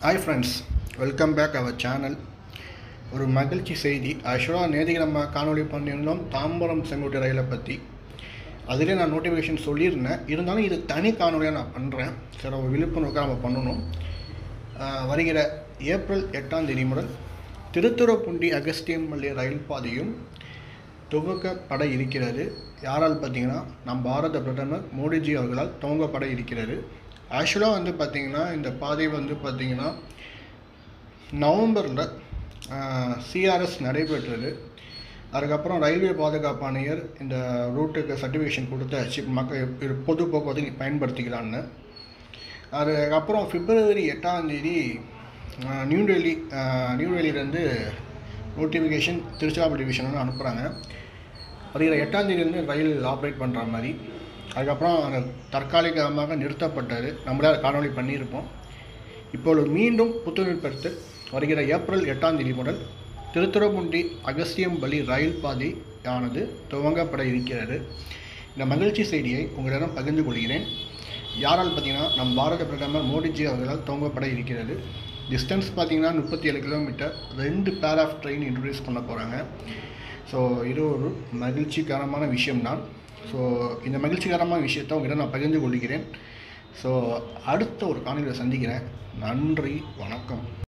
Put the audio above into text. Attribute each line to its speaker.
Speaker 1: hi friends welcome back our channel ஒரு மகிழ்ச்சி செய்தி ஆக்சுவலாக நேற்றுக்கு நம்ம காணொளி பண்ணியிருந்தோம் தாம்பரம் செங்குட்டு ரயிலை பற்றி அதிலே நான் நோட்டிஃபிகேஷன் சொல்லியிருந்தேன் இருந்தாலும் இது தனி காணொலியாக நான் பண்ணுறேன் சரி ஒரு விழிப்புணர்வுக்காக நம்ம பண்ணணும் ஆஹ் வருகிற ஏப்ரல் எட்டாம் தேதி முதல் திருத்துறைப்பூண்டி அகஸ்தியம்பள்ளி ரயில் பாதையும் துவக்கப்பட இருக்கிறது யாரால் பார்த்தீங்கன்னா நம் பாரத பிரதமர் மோடிஜி அவர்களால் துவங்கப்பட இருக்கிறது ஆக்சுவலாக வந்து பார்த்திங்கன்னா இந்த பாதை வந்து பார்த்திங்கன்னா நவம்பரில் சிஆர்எஸ் நடைபெற்றது அதுக்கப்புறம் ரயில்வே பாதுகாப்பு ஆணையர் இந்த ரூட்டுக்கு சர்டிஃபிகேஷன் கொடுத்தாச்சு மக்கள் பொது போக்குவரத்து நீ பயன்படுத்திக்கலான்னு அதுக்கப்புறம் பிப்ரவரி எட்டாம் தேதி ஆஹ், நியூ டெல்லி ஆஹ், நியூ டெல்லியிலேருந்து நோட்டிஃபிகேஷன் திருச்சிராப்பள்ளி டிவிஷன் அனுப்புகிறாங்க வருகிற எட்டாம் தேதியிலேருந்து ரயில் ஆப்ரேட் பண்ணுற மாதிரி அதுக்கப்புறம் அந்த தற்காலிகமாக நிறுத்தப்பட்டது நம்மளே அதை காணொளி பண்ணியிருப்போம் இப்பொழுது மீண்டும் புத்துணர்வு வருகிற ஏப்ரல் எட்டாம் தேதி முதல் திருத்துறைப்பூண்டி அகஸ்தியம்பள்ளி ரயில் பாதை ஆனது துவங்கப்பட இருக்கிறது இந்த மகிழ்ச்சி செய்தியை உங்களிடம் பகிர்ந்து கொள்கிறேன் யாரால் பார்த்தீங்கன்னா நம் பாரத பிரதமர் மோடிஜி அவர்களால் துவங்கப்பட இருக்கிறது டிஸ்டன்ஸ் பார்த்தீங்கன்னா முப்பத்தி ஏழு கிலோமீட்டர் ரெண்டு பேர் ஆஃப் ட்ரெயின் இன்ட்ரடியூஸ் பண்ண போகிறாங்க ஸோ இது ஒரு மகிழ்ச்சிகரமான விஷயம்தான் ஸோ இந்த மகிழ்ச்சிகரமான விஷயத்தை உங்களிடம் நான் பகிர்ந்து கொள்கிறேன் ஸோ அடுத்த ஒரு காணொலியில் சந்திக்கிறேன் நன்றி வணக்கம்